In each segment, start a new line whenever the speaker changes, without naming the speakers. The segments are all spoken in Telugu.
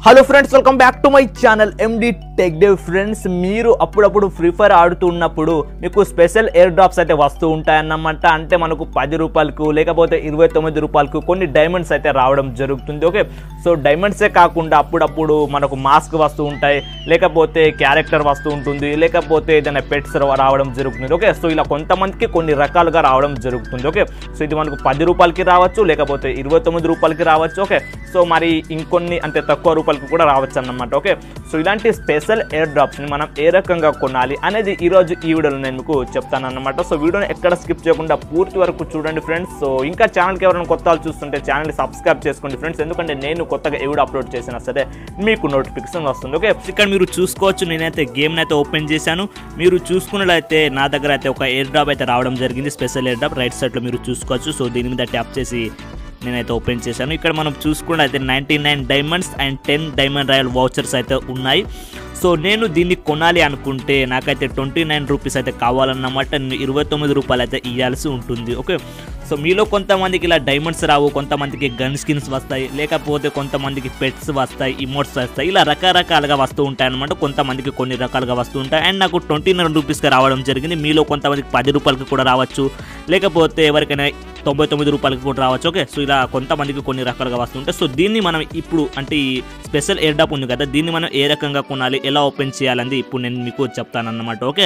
hello friends welcome back to my channel MD tech day friends మీరు అప్పుడప్పుడు ఫ్రీ ఫైర్ ఆడుతున్నప్పుడు మీకు స్పెషల్ ఎయిర్ డ్రాప్స్ అయితే వస్తూ ఉంటాయన్నమాట అంటే మనకు పది రూపాయలకు లేకపోతే ఇరవై తొమ్మిది రూపాయలకు కొన్ని డైమండ్స్ అయితే రావడం జరుగుతుంది ఓకే సో డైమండ్సే కాకుండా అప్పుడప్పుడు మనకు మాస్క్ వస్తూ ఉంటాయి లేకపోతే క్యారెక్టర్ వస్తూ ఉంటుంది లేకపోతే ఏదైనా పెట్స్ రావడం జరుగుతుంది ఓకే సో ఇలా కొంతమందికి కొన్ని రకాలుగా రావడం జరుగుతుంది ఓకే సో ఇది మనకు పది రూపాయలకి రావచ్చు లేకపోతే ఇరవై తొమ్మిది రూపాయలకి రావచ్చు ఓకే సో మరి ఇంకొన్ని అంటే తక్కువ రూపాయలకు కూడా రావచ్చు అన్నమాట ఓకే సో ఇలాంటి స్పెషల్ ఎయిర్ డ్రాప్స్ని మనం ఏ రకంగా కొనాలి అనేది ఈరోజు ఈ వీడియోలో నేను మీకు చెప్తాను అన్నమాట సో వీడియోని ఎక్కడ స్కిప్ చేయకుండా పూర్తి వరకు చూడండి ఫ్రెండ్స్ సో ఇంకా ఛానల్కి ఎవరైనా కొత్త వాళ్ళు చూస్తుంటే ఛానల్ని సబ్స్క్రైబ్ చేసుకోండి ఫ్రెండ్స్ ఎందుకంటే నేను కొత్తగా ఏ వీడియో అప్లోడ్ చేసినా సరే మీకు నోటిఫికేషన్ వస్తుంది ఓకే
ఇక్కడ మీరు చూసుకోవచ్చు నేనైతే గేమ్ అయితే ఓపెన్ చేశాను మీరు చూసుకున్నట్లయితే నా దగ్గర అయితే ఒక ఎయిర్ డ్రాప్ అయితే రావడం జరిగింది స్పెషల్ ఎయిర్ డ్రాప్ రైట్ సైడ్లో మీరు చూసుకోవచ్చు సో దీని మీద ట్యాప్ చేసి నేనైతే ఓపెన్ చేశాను ఇక్కడ మనం చూసుకున్నట్లయితే ninety nine diamonds and ten diamond royal vouchers అయితే ఉన్నాయి సో నేను దీన్ని కొనాలి అనుకుంటే నాకైతే ట్వంటీ నైన్ రూపీస్ అయితే కావాలన్నమాట నేను ఇరవై తొమ్మిది రూపాయలు అయితే ఇవ్వాల్సి ఉంటుంది ఓకే సో మీలో కొంతమందికి ఇలా డైమండ్స్ రావు కొంతమందికి గన్ స్కిన్స్ వస్తాయి లేకపోతే కొంతమందికి పెట్స్ వస్తాయి ఇమోట్స్ వస్తాయి ఇలా రకరకాలుగా వస్తూ ఉంటాయి అనమాట కొంతమందికి కొన్ని రకాలుగా వస్తూ ఉంటాయి అండ్ నాకు ట్వంటీ నైన్ రూపీస్కి రావడం జరిగింది మీలో కొంతమందికి పది రూపాయలకి కూడా రావచ్చు లేకపోతే ఎవరికైనా తొంభై తొమ్మిది రూపాయలకి కూడా రావచ్చు ఓకే సో ఇలా కొంతమందికి కొన్ని రకాలుగా వస్తుంటాయి సో దీన్ని మనం ఇప్పుడు అంటే ఈ స్పెషల్ ఎయిర్ డాప్ ఉంది కదా దీన్ని మనం ఏ రకంగా కొనాలి ఎలా ఓపెన్ చేయాలని ఇప్పుడు నేను మీకు చెప్తానన్నమాట ఓకే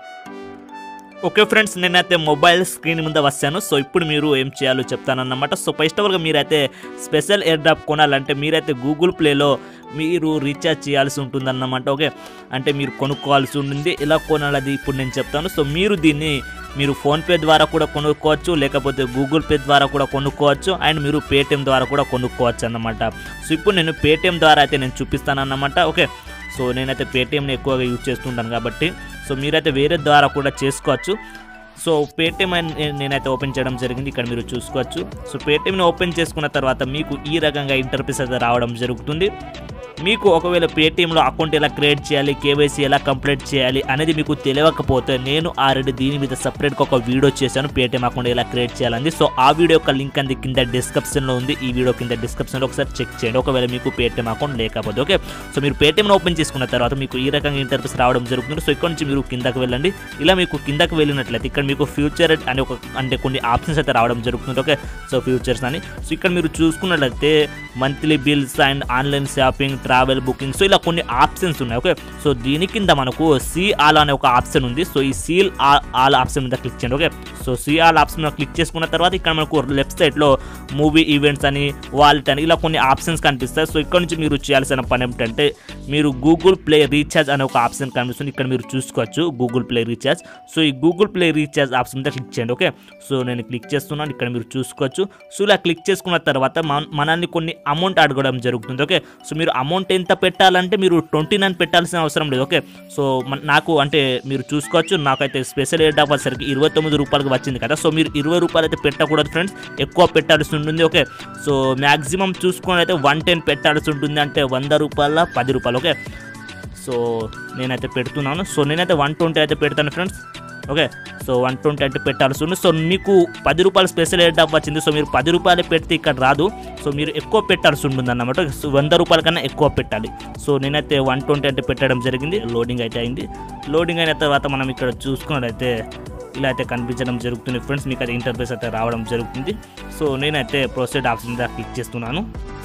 ఓకే ఫ్రెండ్స్ నేనైతే మొబైల్ స్క్రీన్ మీద వచ్చాను సో ఇప్పుడు మీరు ఏం చేయాలో చెప్తానన్నమాట సో ఫస్ట్ ఆఫ్ ఆల్గా మీరైతే స్పెషల్ ఎయిర్ డ్రాప్ కొనాలంటే మీరైతే గూగుల్ ప్లేలో మీరు రీఛార్జ్ చేయాల్సి ఉంటుందన్నమాట ఓకే అంటే మీరు కొనుక్కోవాల్సి ఉంటుంది ఎలా కొనాలది ఇప్పుడు నేను చెప్తాను సో మీరు దీన్ని మీరు ఫోన్పే ద్వారా కూడా కొనుక్కోవచ్చు లేకపోతే గూగుల్ పే ద్వారా కూడా కొనుక్కోవచ్చు అండ్ మీరు పేటిఎం ద్వారా కూడా కొనుక్కోవచ్చు అన్నమాట సో ఇప్పుడు నేను పేటిఎం ద్వారా అయితే నేను చూపిస్తాను అన్నమాట ఓకే సో నేనైతే పేటిఎంని ఎక్కువగా యూజ్ చేస్తుంటాను కాబట్టి సో మీరైతే వేరే ద్వారా కూడా చేసుకోవచ్చు సో పేటిఎం అని నేనైతే ఓపెన్ చేయడం జరిగింది ఇక్కడ మీరు చూసుకోవచ్చు సో పేటిఎంని ఓపెన్ చేసుకున్న తర్వాత మీకు ఈ రకంగా ఇంటర్ఫేస్ అయితే రావడం జరుగుతుంది మీకు ఒకవేళ పేటిఎంలో అకౌంట్ ఎలా క్రియేట్ చేయాలి కేవైసీ ఎలా కంప్లీట్ చేయాలి అనేది మీకు తెలియకపోతే నేను ఆల్రెడీ దీని మీద సపరేట్గా ఒక వీడియో చేశాను పేటిఎం అకౌంట్ ఎలా క్రియేట్ చేయాలని సో ఆ వీడియో యొక్క లింక్ అంది కింద డిస్క్రిప్షన్లో ఉంది ఈ వీడియో కింద డిస్క్రిప్షన్లో ఒకసారి చెక్ చేయండి ఒకవేళ మీకు పేటిఎం అకౌంట్ లేకపోతే ఓకే సో మీరు పేటిఎంను ఓపెన్ చేసుకున్న తర్వాత మీకు ఈ రకంగా ఇంటర్ఫేస్ రావడం జరుగుతుంది సో ఇక్కడ నుంచి మీరు కిందకి వెళ్ళండి ఇలా మీకు కిందకి వెళ్ళినట్లయితే ఇక్కడ మీకు ఫ్యూచర్ అనే ఒక అంటే కొన్ని ఆప్షన్స్ అయితే రావడం జరుగుతుంది ఓకే సో ఫ్యూచర్స్ అని సో ఇక్కడ మీరు చూసుకున్నట్లయితే monthly bills and online shopping travel booking so ఇలా కొన్ని ఆప్షన్స్ ఉన్నాయి ఓకే సో దీని కింద మనకు సి ఆల్ అనే ఒక ఆప్షన్ ఉంది సో ఈ సీల్ ఆల్ ఆప్షన్ మీద క్లిక్ చేయండి okay so see all option మీద క్లిక్ చేసుకున్న తర్వాత ఇక్కడ మనకు లెఫ్ట్ సైడ్లో మూవీ ఈవెంట్స్ అని వాలెట్ అని ఇలా కొన్ని ఆప్షన్స్ కనిపిస్తాయి సో ఇక్కడ నుంచి మీరు చేయాల్సిన పని ఏమిటంటే మీరు గూగుల్ ప్లే రీఛార్జ్ అనే ఒక ఆప్షన్ కనిపిస్తుంది ఇక్కడ మీరు చూసుకోవచ్చు గూగుల్ ప్లే రీఛార్జ్ సో ఈ గూగుల్ ప్లే రీఛార్జ్ ఆప్షన్ మీద క్లిక్ చేయండి ఓకే సో నేను క్లిక్ చేస్తున్నాను ఇక్కడ మీరు చూసుకోవచ్చు సో ఇలా క్లిక్ చేసుకున్న తర్వాత మన- మనల్ని కొన్ని అమౌంట్ అడగడం జరుగుతుంది ఓకే సో మీరు అమౌంట్ ఎంత పెట్టాలంటే మీరు ట్వంటీ నైన్ పెట్టాల్సిన అవసరం లేదు ఓకే సో మన- నాకు అంటే మీరు చూసుకోవచ్చు నాకైతే స్పెషల్ ఎయిర్ ఆఫర్ సరికి ఇరవై తొమ్మిది రూపాయలకి వచ్చింది కదా సో మీరు ఇరవై రూపాయలు అయితే పెట్టకూడదు ఫ్రెండ్స్ ఎక్కువ పెట్టాల్సి ఉంటుంది ఓకే సో మ్యాక్సిమం చూసుకొని అయితే వన్ టెన్ పెట్టాల్సి ఉంటుంది అంటే వంద రూపాయల పది రూపాయలు ఓకే సో నేనైతే పెడుతున్నాను సో నేనైతే వన్ ట్వంటీ అయితే పెడతాను friends okay so one twenty అయితే పెట్టాల్సి ఉంది సో మీకు పది రూపాయలు స్పెషల్ ఎయిర్ డాప్ వచ్చింది సో మీరు పది రూపాయలు పెడితే ఇక్కడ రాదు సో మీరు ఎక్కువ పెట్టాల్సి ఉంటుంది అన్నమాట సో వంద రూపాయల కన్నా ఎక్కువ పెట్టాలి సో నేనైతే వన్ ట్వంటీ అంటే పెట్టడం జరిగింది లోడింగ్ అయితే అయింది లోడింగ్ అయిన తర్వాత మనం ఇక్కడ చూసుకున్నట్లయితే ఇలా అయితే కనిపించడం జరుగుతుంది ఫ్రెండ్స్ మీకు అయితే ఇంటర్ఫేస్ అయితే రావడం జరుగుతుంది సో నేనైతే ప్రొసీడ్ ఆప్షన్ మీద క్లిక్ చేస్తున్నాను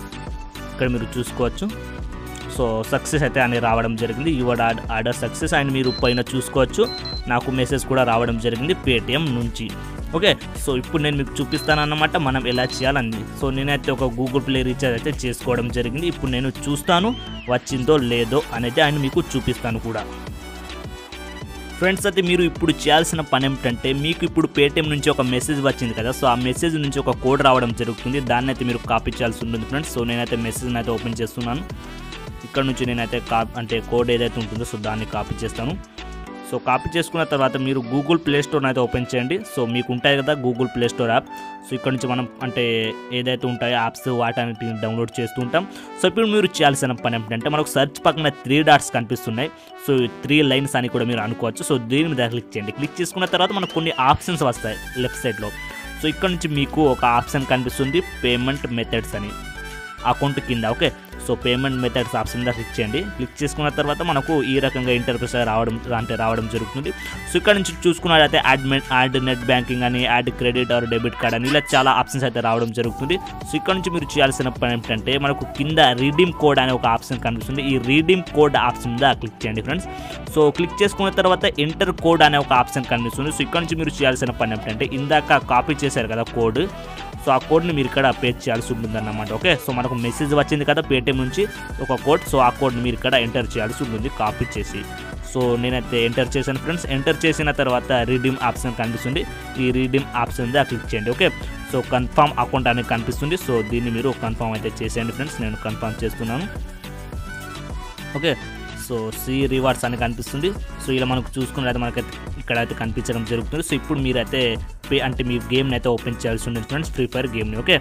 ఇక్కడ మీరు చూసుకోవచ్చు సో సక్సెస్ అయితే అని రావడం జరిగింది యువర్ ఆర్డర్ సక్సెస్ అండ్ మీరు పైన చూసుకోవచ్చు నాకు మెసేజ్ కూడా రావడం జరిగింది పేటిఎం నుంచి ఓకే సో ఇప్పుడు నేను మీకు చూపిస్తానన్నమాట మనం ఎలా చేయాలని సో నేనైతే ఒక గూగుల్ ప్లే రీఛార్జ్ అయితే చేసుకోవడం జరిగింది ఇప్పుడు నేను చూస్తాను వచ్చిందో లేదో అనేది ఆయన మీకు చూపిస్తాను కూడా ఫ్రెండ్స్ అయితే మీరు ఇప్పుడు చేయాల్సిన పని ఏమిటంటే మీకు ఇప్పుడు పేటిఎం నుంచి ఒక మెసేజ్ వచ్చింది కదా సో ఆ మెసేజ్ నుంచి ఒక కోడ్ రావడం జరుగుతుంది దాన్ని అయితే మీరు కాపీ చేయాల్సి ఉంటుంది ఫ్రెండ్స్ సో నేనైతే మెసేజ్ని అయితే ఓపెన్ చేస్తున్నాను ఇక్కడ నుంచి నేనైతే కా అంటే కోడ్ ఏదైతే ఉంటుందో సో దాన్ని కాపీ చేస్తాను సో కాపీ చేసుకున్న తర్వాత మీరు గూగుల్ ప్లే స్టోర్ అయితే ఓపెన్ చేయండి సో మీకు ఉంటాయి కదా Google play store app so ఇక్కడ నుంచి మనం అంటే ఏదైతే ఉంటాయో యాప్స్ వాటన్నిటిని డౌన్లోడ్ చేస్తూ ఉంటాం సో ఇప్పుడు మీరు చేయాల్సిన పని ఏంటంటే మనకు సెర్చ్ పక్కన త్రీ డాట్స్ కనిపిస్తున్నాయి సో త్రీ లైన్స్ అని కూడా మీరు అనుకోవచ్చు సో దీని మీద క్లిక్ చేయండి క్లిక్ చేసుకున్న తర్వాత మనకు కొన్ని ఆప్షన్స్ వస్తాయి లెఫ్ట్ సైడ్లో సో ఇక్కడ నుంచి మీకు ఒక ఆప్షన్ కనిపిస్తుంది పేమెంట్ మెథడ్స్ అని అకౌంట్ కింద okay so payment methods option మీద క్లిక్ చేయండి క్లిక్ చేసుకున్న తర్వాత మనకు ఈ రకంగా ఇంటర్ఫేస్ రావడం అంటే రావడం జరుగుతుంది సో ఇక్కడ నుంచి చూసుకున్నట్లయితే యాడ్ మె- యాడ్ నెట్ బ్యాంకింగ్ అని add credit or debit card అని ఇలా చాలా ఆప్షన్స్ అయితే రావడం జరుగుతుంది సో ఇక్కడ నుంచి మీరు చేయాల్సిన పని ఏంటంటే మనకు కింద రీడీమ్ కోడ్ అనే ఒక ఆప్షన్ కనిపిస్తుంది ఈ రీడీమ్ కోడ్ ఆప్షన్ మీద క్లిక్ చేయండి ఫ్రెండ్స్ సో క్లిక్ చేసుకున్న తర్వాత ఎంటర్ కోడ్ అనే ఒక ఆప్షన్ కనిపిస్తుంది సో ఇక్కడ నుంచి మీరు చేయాల్సిన పని ఏంటంటే ఇందాక కాపీ చేశారు కదా కోడ్ సో ఆ కోడ్ని మీరు ఇక్కడ పేస్ట్ చేయాల్సి ఉంటుంది అన్నమాట ఓకే సో మనకు మెసేజ్ వచ్చింది కదా పేటిఎం నుంచి ఒక కోడ్ సో ఆ కోడ్ని మీరు ఇక్కడ ఎంటర్ చేయాల్సి ఉంటుంది కాపీ చేసి సో నేనైతే ఎంటర్ చేశాను ఫ్రెండ్స్ ఎంటర్ చేసిన తర్వాత రీడీమ్ ఆప్షన్ కనిపిస్తుంది ఈ రీడీమ్ ఆప్షన్ మీద క్లిక్ చేయండి ఓకే సో కన్ఫర్మ్ అకౌంట్ అనేది కనిపిస్తుంది సో దీన్ని మీరు కన్ఫర్మ్ అయితే చేసేయండి ఫ్రెండ్స్ నేను కన్ఫర్మ్ చేస్తున్నాను ఓకే సో సి రివార్డ్స్ అని కనిపిస్తుంది సో ఇలా మనకు చూసుకున్నట్లయితే మనకైతే ఇక్కడైతే కనిపించడం జరుగుతుంది సో ఇప్పుడు మీరైతే పే అంటే మీ గేమ్ని అయితే ఓపెన్ చేయాల్సి ఉంటుంది ఫ్రెండ్స్ ఫ్రీ ఫైర్ గేమ్ని ఓకే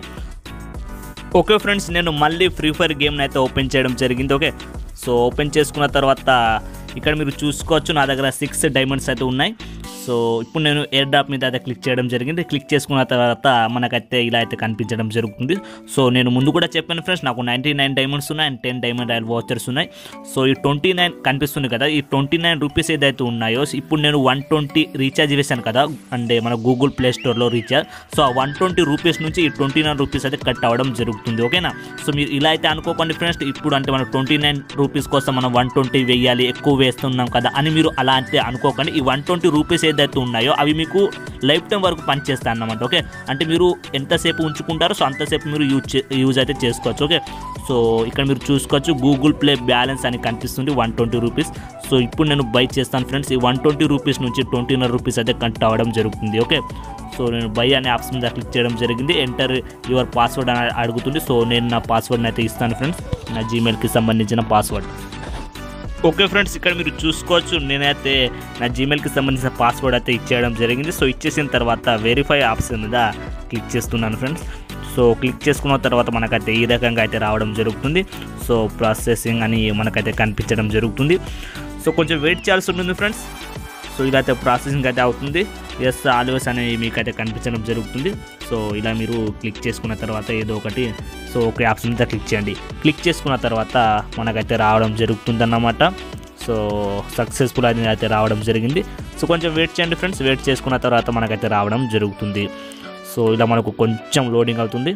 ఓకే ఫ్రెండ్స్ నేను మళ్ళీ ఫ్రీ ఫైర్ గేమ్ని అయితే ఓపెన్ చేయడం జరిగింది ఓకే సో ఓపెన్ చేసుకున్న తర్వాత ఇక్కడ మీరు చూసుకోవచ్చు నా దగ్గర సిక్స్ డైమండ్స్ అయితే ఉన్నాయి సో ఇప్పుడు నేను ఎయిర్ డ్రాప్ మీద అయితే క్లిక్ చేయడం జరిగింది క్లిక్ చేసుకున్న తర్వాత మనకైతే ఇలా అయితే కనిపించడం జరుగుతుంది సో నేను ముందు కూడా చెప్పాను ఫ్రెండ్స్ నాకు నైంటీ నైన్ డైమండ్స్ ఉన్నాయి and ten diamond royal vouchers ఉన్నాయి సో ఈ ట్వంటీ నైన్ కనిపిస్తుంది కదా ఈ ట్వంటీ నైన్ రూపీస్ ఏదైతే ఉన్నాయో ఇప్పుడు నేను వన్ ట్వంటీ రీఛార్జ్ చేశాను కదా అంటే మన గూగుల్ ప్లే స్టోర్లో రీఛార్జ్ సో ఆ వన్ ట్వంటీ రూపీస్ నుంచి ఈ ట్వంటీ నైన్ రూపీస్ అయితే కట్ అవ్వడం జరుగుతుంది ఓకేనా సో మీరు ఇలా అయితే అనుకోకండి ఫ్రెండ్స్ ఇప్పుడు అంటే మనం ట్వంటీ నైన్ రూపీస్ కోసం మనం వన్ ట్వంటీ వేయాలి ఎక్కువ వేస్తున్నాం కదా అని మీరు అలా అంటే అనుకోకండి ఈ వన్ ట్వంటీ రూపీస్ ఏదైతే ఉన్నాయో అవి మీకు లైఫ్ టైం వరకు పనిచేస్తాయి అన్నమాట ఓకే అంటే మీరు ఎంతసేపు ఉంచుకుంటారో సో అంతసేపు మీరు యూజ్ చే- యూజ్ అయితే చేసుకోవచ్చు ఓకే సో ఇక్కడ మీరు చూసుకోవచ్చు గూగుల్ ప్లే బ్యాలెన్స్ అని కనిపిస్తుంది వన్ ట్వంటీ రూపీస్ సో ఇప్పుడు నేను బై చేస్తాను ఫ్రెండ్స్ ఈ వన్ ట్వంటీ రూపీస్ నుంచి ట్వంటీ నైన్ రూపీస్ అయితే కట్ అవ్వడం జరుగుతుంది ఓకే సో నేను బై అనే ఆప్షన్ మీద క్లిక్ చేయడం జరిగింది ఎంటర్ యువర్ పాస్వర్డ్ అని అడుగుతుంది సో నేను నా పాస్వర్డ్ని అయితే ఇస్తాను ఫ్రెండ్స్ నా జీమెయిల్కి సంబంధించిన పాస్వర్డ్ ఓకే ఫ్రెండ్స్ ఇక్కడ మీరు చూసుకోవచ్చు నేనైతే నా జీమెయిల్కి సంబంధించిన పాస్వర్డ్ అయితే ఇచ్చేయడం జరిగింది సో ఇచ్చేసిన తర్వాత వెరిఫై ఆప్షన్ మీద క్లిక్ చేస్తున్నాను ఫ్రెండ్స్ సో క్లిక్ చేసుకున్న తర్వాత మనకైతే ఈ రకంగా అయితే రావడం జరుగుతుంది సో ప్రాసెసింగ్ అని మనకైతే కనిపించడం జరుగుతుంది సో కొంచెం వెయిట్ చేయాల్సి ఉంటుంది ఫ్రెండ్స్ సో ఇలా అయితే ప్రాసెసింగ్ అయితే అవుతుంది ఎస్ ఆల్వేస్ అనేవి మీకు అయితే కనిపించడం జరుగుతుంది సో ఇలా మీరు క్లిక్ చేసుకున్న తర్వాత ఏదో ఒకటి సో ఒక ఆప్షన్ మీద క్లిక్ చేయండి క్లిక్ చేసుకున్న తర్వాత మనకైతే రావడం జరుగుతుంది అన్నమాట సో సక్సెస్ఫుల్ అనేది అయితే రావడం జరిగింది సో కొంచెం వెయిట్ చేయండి ఫ్రెండ్స్ వెయిట్ చేసుకున్న తర్వాత మనకైతే రావడం జరుగుతుంది సో ఇలా మనకు కొంచెం లోడింగ్ అవుతుంది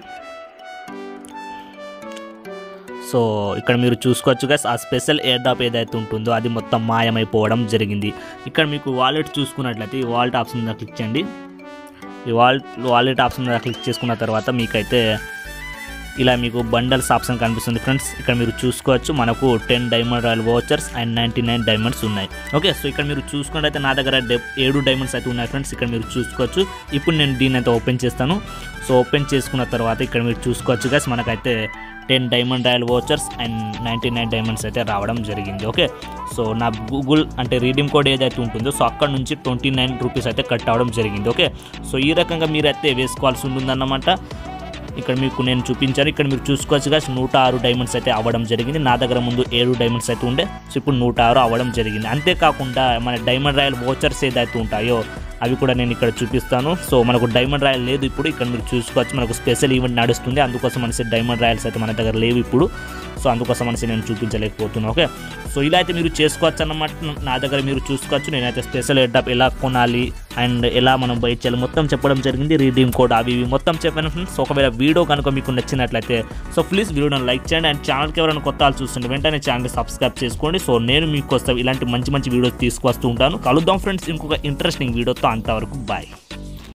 సో ఇక్కడ మీరు చూసుకోవచ్చు గైస్ ఆ స్పెషల్ ఎయిర్ డ్రాప్ ఏదైతే ఉంటుందో అది మొత్తం మాయమైపోవడం జరిగింది ఇక్కడ మీకు వాలెట్ చూసుకున్నట్లయితే ఈ వాలెట్ ఆప్షన్ మీద క్లిక్ చేయండి ఈ వాలెట్ వాలెట్ ఆప్షన్ మీద క్లిక్ చేసుకున్న తర్వాత మీకైతే ఇలా మీకు బండల్స్ ఆప్షన్ కనిపిస్తుంది ఫ్రెండ్స్ ఇక్కడ మీరు చూసుకోవచ్చు మనకు ten diamond royal vouchers and ninety nine diamonds ఉన్నాయి ఓకే సో ఇక్కడ మీరు చూసుకున్నట్టయితే నా దగ్గర డె ఏడు డైమండ్స్ అయితే ఉన్నాయి ఫ్రెండ్స్ ఇక్కడ మీరు చూసుకోవచ్చు ఇప్పుడు నేను దీన్ని అయితే ఓపెన్ చేస్తాను సో ఓపెన్ చేసుకున్న తర్వాత ఇక్కడ మీరు చూసుకోవచ్చు గైస్ మనకైతే ten diamond royal vouchers and ninety nine diamonds అయితే రావడం జరిగింది ఓకే సో నా గూగుల్ అంటే రీడింగ్ కోడ్ ఏదైతే ఉంటుందో సో అక్కడ నుంచి ట్వంటీ నైన్ రూపీస్ అయితే కట్ అవ్వడం జరిగింది ఓకే సో ఈ రకంగా మీరైతే వేసుకోవాల్సి ఉంటుందన్నమాట ఇక్కడ మీకు నేను చూపించాను ఇక్కడ మీరు చూసుకోవచ్చు guys నూట ఆరు డైమండ్స్ అయితే అవ్వడం జరిగింది నా దగ్గర ముందు ఏడు డైమండ్స్ అయితే ఉండే సో ఇప్పుడు నూట ఆరు అవ్వడం జరిగింది అంతేకాకుండా మన డైమండ్ రాయల్ వోచర్స్ ఏదైతే ఉంటాయో అవి కూడా నేను ఇక్కడ చూపిస్తాను సో మనకు డైమండ్ రాయల్ లేదు ఇప్పుడు ఇక్కడ మీరు చూసుకోవచ్చు మనకు స్పెషల్ ఈవెంట్ నడుస్తుంది అందుకోసం అనేసి డైమండ్ రాయల్స్ అయితే మన దగ్గర లేవు ఇప్పుడు సో అందుకోసం అనేసి నేను చూపించలేకపోతున్నాను ఓకే సో ఇలా అయితే మీరు చేసుకోవచ్చు అన్నమాట నా దగ్గర మీరు చూసుకోవచ్చు నేనైతే స్పెషల్ ఎడ్డాప్ ఎలా కొనాలి అండ్ ఎలా మనం బయట చేయాలి మొత్తం చెప్పడం జరిగింది రీడీమ్ కోడ్ అవి ఇవి మొత్తం చెప్పాను ఫ్రెండ్స్ ఒకవేళ వీడియో కనుక మీకు నచ్చినట్లయితే సో ప్లీజ్ వీడియోని లైక్ చేయండి అండ్ ఛానల్కి ఎవరైనా కొత్త వాళ్ళు చూస్తుంటే వెంటనే ఛానల్ సబ్స్క్రైబ్ చేసుకోండి సో నేను మీకోసం ఇలాంటి మంచి మంచి వీడియోస్ తీసుకొస్తూ ఉంటాను కలుద్దాం ఫ్రెండ్స్ ఇంకొక ఇంట్రెస్టింగ్ వీడియోతో అంతవరకు బాయ్